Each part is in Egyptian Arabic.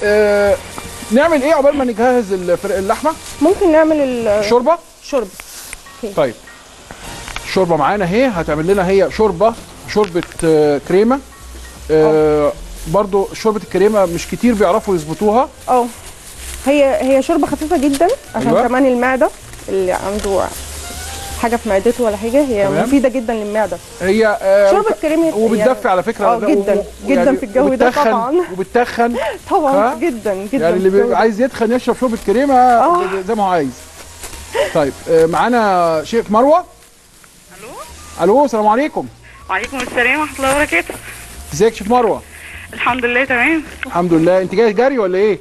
آه نعمل ايه عقبال ما نجهز الفرق اللحمه ممكن نعمل ال- شوربه الشرب طيب الشوربه معانا اهي هتعمل لنا هي شوربه شوربه آه كريمه آه برضو شوربه الكريمه مش كتير بيعرفوا يظبطوها اه هي هي شوربه خفيفه جدا عشان أيوة. كمان المعده اللي عنده حاجه في معدته ولا حاجه هي تمام. مفيده جدا للمعده هي آه شوربه كريمه وبتدفي على فكره اه ده جدا و- جدا يعني في الجو ده وبتتخن- طبعا وبتتخن طبعا ها؟ جدا جدا يعني اللي في الجو بيبقى ده. عايز يتخن يشرب شوربه كريمه آه. زي ما هو عايز طيب آه معانا شيف مروه الو الو السلام عليكم وعليكم السلام ورحمه الله وبركاته ازيك يا شيف مروه الحمد لله تمام الحمد لله انت جاي جري ولا ايه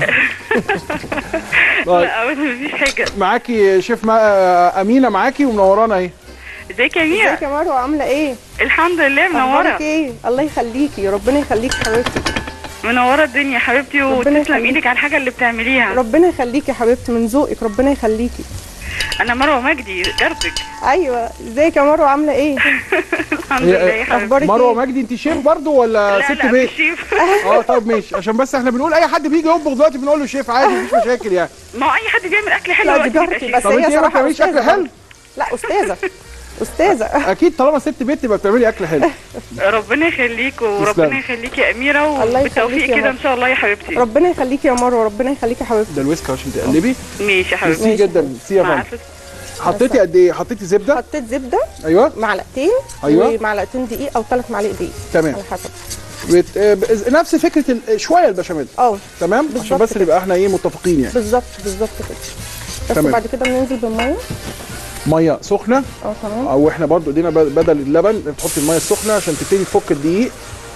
طيب لا ابدا مفيش حاجه معاكي شيف ما... آه، امينه معاكي ومنورانا اهي ازيك يا ازيك ميرا يا مروه عامله ايه الحمد لله اخبارك منوره ايه الله يخليكي ربنا يخليكي حبيبتي منوره الدنيا يا حبيبتي ربنا وتسلم يخليك. ايدك على الحاجه اللي بتعمليها ربنا يخليكي يا حبيبتي من ذوقك ربنا يخليكي انا مروه مجدي جارتك ايوه ازيك يا مروه عامله ايه الحمد هي- لله يا حبيبتي اخبارك مروه ايه مجدي انت شيف برضو ولا لا ست لا بيت مش شيف اه طب ماشي عشان بس احنا بنقول اي حد بيجي يطبخ دلوقتي بنقول له شيف عادي مفيش مشاكل يعني ما هو اي حد بيعمل اكل حلو لا دي دلوقتي جارتي بيبقى بس شيف طب هي انت ايه ما صراحه بتعمليش اكل أستاذة حلو لا استاذه استاذه اكيد طالما ست بيت تبقى بتعملي اكل حلو ربنا يخليك وربنا تسلمي. يخليك يا اميره الله يخليك وبالتوفيق يا كده مروة. ان شاء الله يا حبيبتي ربنا يخليكي يا مروه ربنا يخليكي يا حبيبتي ده الويسك عشان تقلبي ماشي يا حبيبتي ميرسي جدا ميرسي يا مع فندم الف حطيتي قد ايه حطيتي زبده حطيت زبده ايوه معلقتين أيوة. ومعلقتين دقيق او ثلاث معالق دقيق تمام على حسب بت... آه، ب- نفس فكره ال- شويه البشاميل اه تمام عشان بالظبط بس كده. نبقى احنا ايه متفقين يعني بالظبط بالظبط كده بس تمام. بعد كده بننزل بالميه ميه سخنه اه تمام او احنا برضو ادينا ب- بدل اللبن بتحطي الميه السخنه عشان تبتدي تفك الدقيق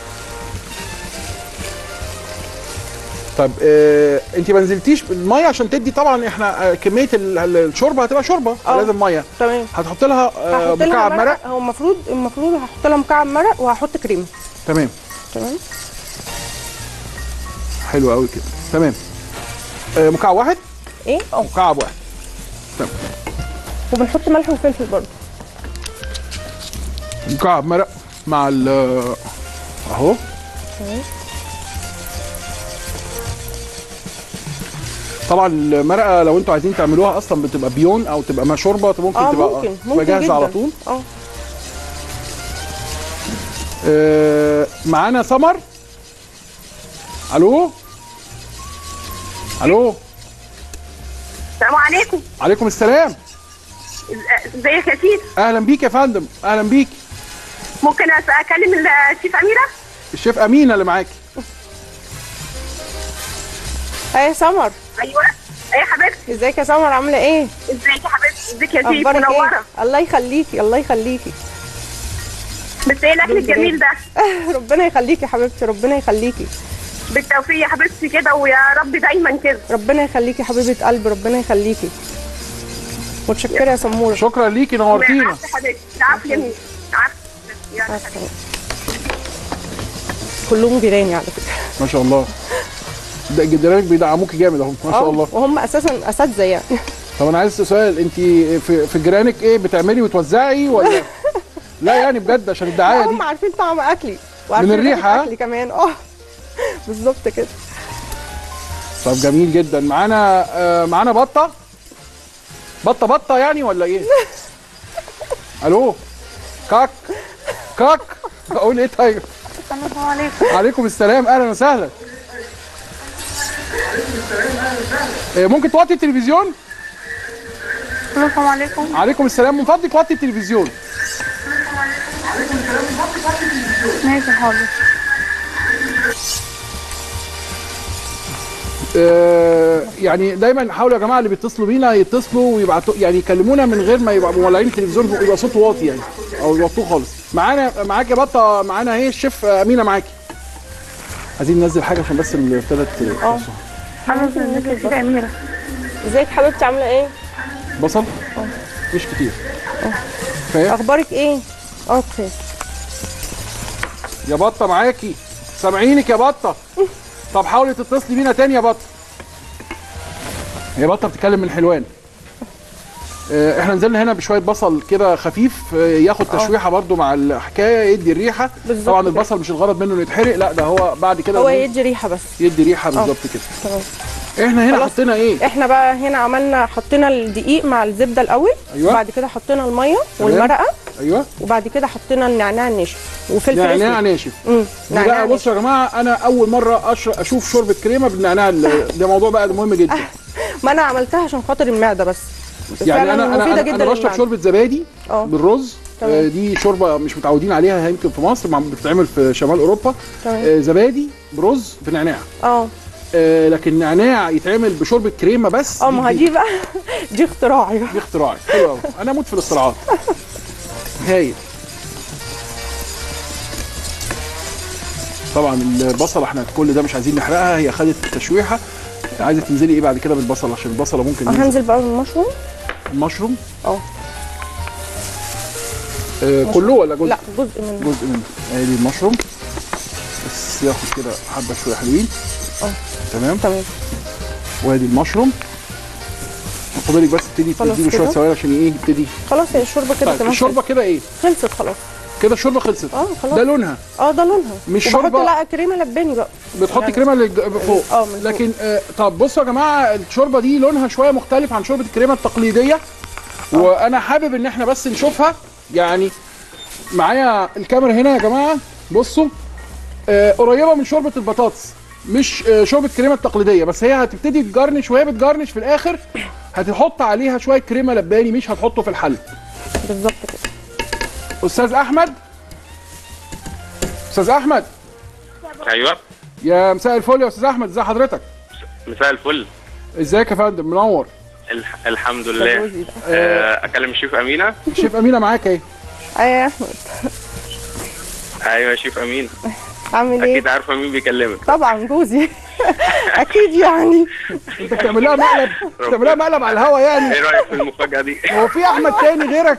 طب اه انت ما نزلتيش بالميه عشان تدي طبعا احنا آه، كميه ال- ال- الشوربه هتبقى شوربه اه. لازم ميه تمام هتحط لها آه، هحط لها مكعب مرق هو المفروض المفروض هحط لها مكعب مرق وهحط كريمه تمام تمام حلو قوي كده تمام آه، مكعب واحد ايه اه مكعب واحد وبنحط ملح وفلفل برضه مكعب مرق مع ال اهو تمام طبعا المرقه لو انتوا عايزين تعملوها اصلا بتبقى بيون او تبقى ما شوربه ممكن اه تبقى ممكن تبقى ممكن جاهزه جدا على طول اه آه، معانا سمر الو الو السلام عليكم عليكم السلام إز- ازيك يا سيد اهلا بيك يا فندم اهلا بيك ممكن أس- اكلم الشيف اميره الشيف امينه اللي معاكي ايه سمر ايوه ايه حبيبتي ازيك يا سمر عامله ايه ازيك يا حبيبتي ازيك يا سيف اخبارك منوره ايه الله يخليكي الله يخليكي بس ايه الاكل الجميل ده ربنا يخليكي يا حبيبتي ربنا يخليكي بالتوفيق يا حبيبتي كده ويا رب دايما كده ربنا يخليكي حبيبه قلبي ربنا يخليكي متشكره يا سموره شكرا ليكي نورتينا عفوا يا حبيبتي عفوا يا مين عفوا يلا يا حبيبتي. كلهم جيراني على فكره ما شاء الله ده جدرانك بيدعموكي جامد اهو ما شاء اه الله وهم اساسا اساتذه يعني طب انا عايز سؤال انت في في جيرانك ايه بتعملي وتوزعي ولا لا يعني بجد عشان الدعايه دي هم عارفين طعم اكلي وعارفين الريحة، ريحة ها؟ اكلي كمان اه بالظبط كده طب جميل جدا معانا آه معانا بطه بطه بطه يعني ولا ايه الو كاك كاك اقول ايه طيب السلام عليكم عليكم السلام اهلا وسهلا آه، ممكن توطي التلفزيون السلام عليكم عليكم السلام من فضلك وطي التلفزيون ماشي حاضر آه، يعني دايما حاولوا يا جماعه اللي بيتصلوا بينا يتصلوا ويبعتوا يعني يكلمونا من غير ما يبقى مولعين التلفزيون يبقى صوته واطي يعني او يوطوه خالص معانا معاك يا بطه معانا اهي الشيف امينه معاكي عايزين ننزل حاجه عشان بس اللي ابتدت اه انا ازيك يا سيدة اميره ازيك حبيبتي عامله ايه بصل مش كتير كفايه اخبارك ايه اه بخير يا بطه معاكي سامعينك يا بطه طب حاولي تتصلي بينا تاني يا بطه هي بطه بتتكلم من حلوان آه، احنا نزلنا هنا بشويه بصل كده خفيف آه، ياخد تشويحه برده مع الحكايه يدي الريحه بالظبط طبعا كده. البصل مش الغرض منه انه يتحرق لا ده هو بعد كده هو إنه يدي ريحه بس يدي ريحه بالظبط كده تمام احنا هنا خلاص. حطينا ايه احنا بقى هنا عملنا حطينا الدقيق مع الزبده الاول أيوة. وبعد كده حطينا الميه تمام. والمرقه ايوه وبعد كده حطينا النعناع الناشف وفلفل نعناع اسود ناشف امم دي بقى بصوا يا جماعه انا اول مره أشر... اشوف شوربه كريمه بالنعناع ال- ده موضوع بقى مهم جدا ما انا عملتها عشان خاطر المعده بس يعني فعلاً انا انا مفيدة انا, جدا أنا بشرب للمعدة. شوربه زبادي اه بالرز تمام. آه، دي شوربه مش متعودين عليها يمكن في مصر مع- بتتعمل في شمال اوروبا تمام آه، زبادي برز بنعناع اه آه، لكن نعناع يتعمل بشوربه كريمه بس اه ما هي جديدة. دي بقى دي اختراعي دي اختراعي حلو قوي انا اموت في الاختراعات هايل طبعا البصله احنا كل ده مش عايزين نحرقها هي خدت التشويحه عايزه تنزلي ايه بعد كده بالبصله عشان البصله ممكن آه، ينزل هنزل بقى بالمشروم المشروم اه آه كله ولا جزء لا جزء منه جزء منه ادي المشروم بس ياخد كده حبه شويه حلوين اه. تمام تمام وادي المشروم خد بالك بس ابتدي خلاص تديله شويه كده. سوائل عشان ايه يبتدي خلاص هي الشوربه كده طيب تمام الشوربه كده ايه خلصت خلاص كده الشوربه خلصت اه خلاص ده لونها اه ده لونها مش وبحط شوربة- لا كريمه لباني بقى بتحطي يعني- كريمه للج- فوق اه من فوق. لكن آه طب بصوا يا جماعه الشوربه دي لونها شويه مختلف عن شوربه الكريمه التقليديه وانا حابب ان احنا بس نشوفها يعني معايا الكاميرا هنا يا جماعه بصوا آه قريبه من شوربه البطاطس مش آه شوربه الكريمه التقليديه بس هي هتبتدي تجرنش وهي بتجرنش في الاخر هتحط عليها شويه كريمه لباني مش هتحطه في الحل بالظبط كده استاذ احمد استاذ احمد ايوه يا مساء الفل يا استاذ احمد ازي حضرتك مساء الفل ازيك يا فندم منور الح... الحمد ده لله جوزي ده آه، اكلم الشيف امينه شيف امينه معاك اهي ايوه يا احمد ايوه يا شيف امين عامل ايه اكيد عارفه مين بيكلمك طبعا جوزي اكيد يعني انت بتعمل لها مقلب بتعمل لها مقلب على الهوا يعني ايه رايك في المفاجاه دي هو في احمد تاني غيرك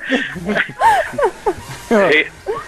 ايه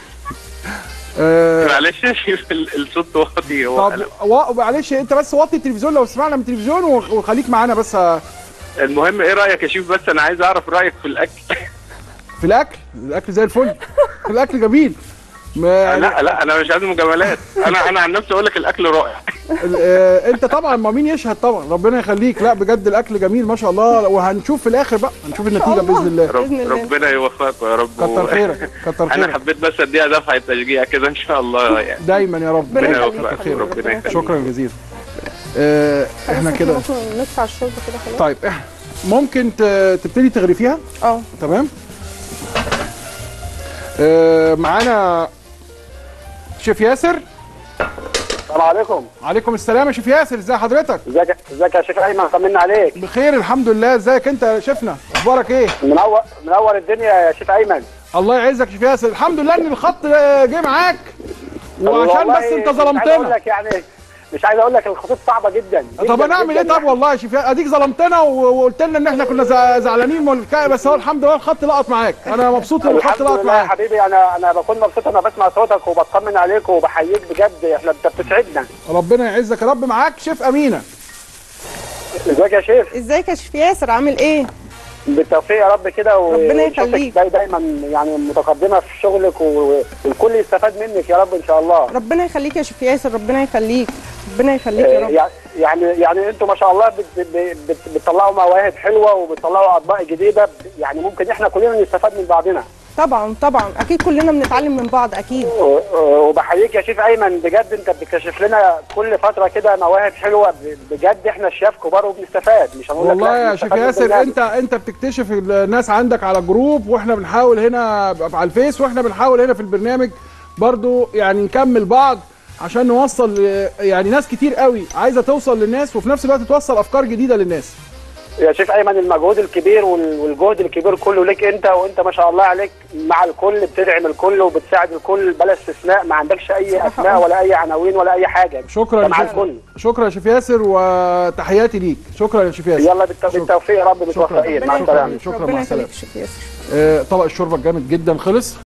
آه معلش يا شيف ال- الصوت واطي هو طب و- معلش انت بس وطي التلفزيون لو سمعنا من التلفزيون وخ- وخليك معانا بس آه، المهم ايه رايك يا شيف بس انا عايز اعرف رايك في الاكل في الاكل الاكل زي الفل الاكل جميل ما لا لا انا مش عايز مجاملات انا انا عن نفسي اقول لك الاكل رائع ال- آه، انت طبعا ما مين يشهد طبعا ربنا يخليك لا بجد الاكل جميل ما شاء الله وهنشوف في الاخر بقى هنشوف النتيجه الله. باذن الله رب بإذن الله. ربنا يوفقك يا رب كتر خيرك كتر انا خيرك حبيت بس اديها دفعه تشجيع كده ان شاء الله يعني دايما يا رب ربنا ربنا يخليك يوفقك خير. ربنا يخليك شكرا جزيلا آه، احنا خلاص كده ممكن ندفع الشوربه كده خلاص طيب إح- ممكن ت- تبتدي تغرفيها اه تمام آه، معانا شيف ياسر السلام عليكم عليكم السلام يا شيف ياسر ازي حضرتك ازيك ازيك يا شيخ ايمن طمنا عليك بخير الحمد لله ازيك انت يا شيفنا اخبارك ايه منور منور الدنيا يا شيخ ايمن الله يعزك يا شيف ياسر الحمد لله ان الخط آه، جه معاك وعشان والله بس انت مش عايز اقول ظلمتنا لك يعني مش عايز اقول لك الخطوط صعبه جدا طب جداً هنعمل ايه جداً طب والله يا شيف ياسر اديك ظلمتنا و- وقلت لنا ان احنا كنا زع- زعلانين من الكا- بس هو الحمد لله الخط لقط معاك انا مبسوط ان الخط الحمد لقط لله يا معاك حبيبي انا انا بكون مبسوط انا بسمع صوتك وبطمن عليك وبحييك بجد احنا انت بتسعدنا ربنا يعزك يا رب معاك شيف امينه ازيك يا شيخ ازيك يا شيف ياسر عامل ايه بالتوفيق يا رب كده و- ربنا ونشوفك يخليك. داي دايما يعني متقدمه في شغلك و- والكل يستفاد منك يا رب ان شاء الله ربنا يخليك يا شيف ياسر ربنا يخليك ربنا يخليك يا آه، رب يعني يعني انتوا ما شاء الله بت بت بت بتطلعوا مواهب حلوه وبتطلعوا اطباق جديده يعني ممكن احنا كلنا نستفاد من بعضنا طبعا طبعا اكيد كلنا بنتعلم من بعض اكيد و- وبحييك يا شيف ايمن بجد انت بتكتشف لنا كل فتره كده مواهب حلوه ب- بجد احنا الشيف كبار وبنستفاد مش هنقول لك والله لا، يا شيف بنستفاد من ياسر الناس. انت انت بتكتشف الناس عندك على جروب واحنا بنحاول هنا على الفيس واحنا بنحاول هنا في البرنامج برضو يعني نكمل بعض عشان نوصل ل- يعني ناس كتير قوي عايزه توصل للناس وفي نفس الوقت توصل افكار جديده للناس يا شيف ايمن المجهود الكبير وال- والجهد الكبير كله ليك انت وانت ما شاء الله عليك مع الكل بتدعم الكل وبتساعد الكل بلا استثناء ما عندكش اي اسماء ولا اي عناوين ولا اي حاجه شكرا انت مع شكرا الكل شكرا يا شيف ياسر وتحياتي ليك شكرا يا شيف ياسر يلا بالت- بالتوفيق يا رب متوفقين مع ربنا السلامه يخليك شكرا، ربنا مع السلامة. يخليك يا شيف ياسر آه، طبق الشوربه الجامد جدا خلص